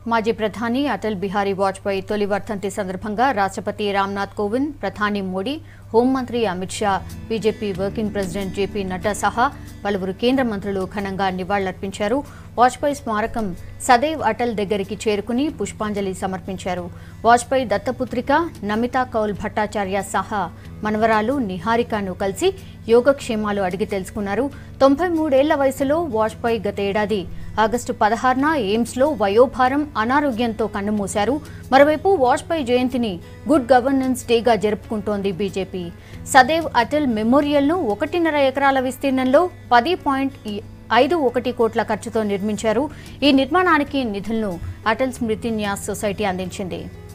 మాజీ ప్రధాని అటల్ బిహారీ వాజ్పేయి తొలి వర్ధంతి సందర్భంగా రాష్ట్రపతి రామ్నాథ్ కోవింద్ ప్రధాని మోడీ హోంమంత్రి Amit Shah BJP working president JP Nadda సహా పలువురు కేంద్ర మంత్రులు ఘనంగా నివాళులర్పించారు వాజ్పేయి స్మారకం సదైవ్ అటల్ దగ్గరికి చేరుకుని పుష్పాంజలి సమర్పించారు వాజ్పేయి దత్తపుత్రిక నమితా కౌల్ భట్టాచార్య సహా మనవరాలు నిహారికను కలిసి యోగక్షేమాలు అడిగి తెలుసుకున్నారు తొంభై మూడేళ్ల వయసులో వాజ్పేయి గత ఏడాది ఆగస్టు పదహారున ఎయిమ్స్లో వయోభారం అనారోగ్యంతో కన్నుమూశారు మరోవైపు వాజ్పేయి జయంతిని గుడ్ గవర్నెన్స్ డేగా జరుపుకుంటోంది బీజేపీ సదైవ్ అటల్ మెమోరియల్ను ఒకటిన్నర ఎకరాల విస్తీర్ణంలో పది పాయింట్ ఐదు ఒకటి కోట్ల ఖర్చుతో నిర్మించారు ఈ నిర్మాణానికి నిధులను అటల్ స్మృతి న్యాస్ సొసైటీ అందించింది